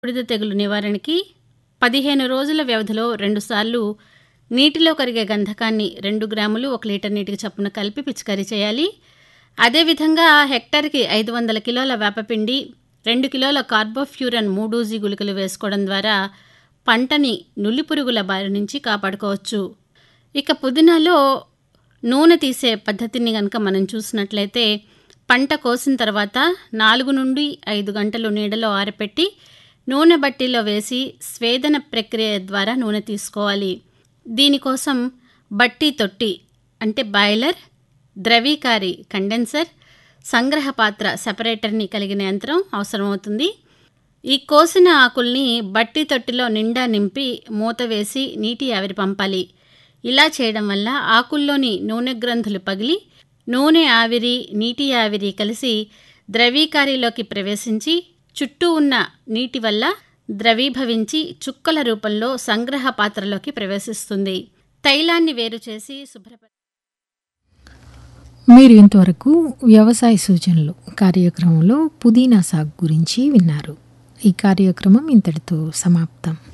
బూడిద తెగులు నివారణకి పదిహేను రోజుల వ్యవధిలో రెండుసార్లు నీటిలో కరిగే గంధకాన్ని రెండు గ్రాములు ఒక లీటర్ నీటికి చప్పున కలిపి పిచికారీ చేయాలి అదేవిధంగా హెక్టార్కి ఐదు వందల కిలోల వేపపిండి రెండు కిలోల కార్బోఫ్యూరన్ మూడూజీ గుళికలు వేసుకోవడం ద్వారా పంటని నులి పురుగుల బారి నుంచి కాపాడుకోవచ్చు ఇక పుదీనాలో నూనె తీసే పద్ధతిని కనుక మనం చూసినట్లయితే పంట కోసిన తర్వాత నాలుగు నుండి ఐదు గంటలు నీడలో ఆరపెట్టి నూనె బట్టీలో వేసి స్వేదన ప్రక్రియ ద్వారా నూనె తీసుకోవాలి దీనికోసం బట్టి తొట్టి అంటే బాయిలర్ ద్రవీకారి కండెన్సర్ సంగ్రహ పాత్ర సెపరేటర్ని కలిగిన యంత్రం అవసరమవుతుంది ఈ కోసిన ఆకుల్ని బట్టి తొట్టిలో నిండా నింపి మూత వేసి నీటి ఆవిరి పంపాలి ఇలా చేయడం వల్ల ఆకుల్లోని నూనె గ్రంథులు పగిలి నూనె ఆవిరి నీటి ఆవిరి కలిసి ద్రవీకారిలోకి ప్రవేశించి చుట్టూ ఉన్న నీటి వల్ల ద్రవీభవించి చుక్కల రూపంలో సంగ్రహ పాత్రలోకి ప్రవేశిస్తుంది తైలాన్ని వేరు చేసి శుభ్రప మీరు ఇంతవరకు వ్యవసాయ సూచనలు కార్యక్రమంలో పుదీనా సాగు గురించి విన్నారు ఈ కార్యక్రమం ఇంతటితో సమాప్తం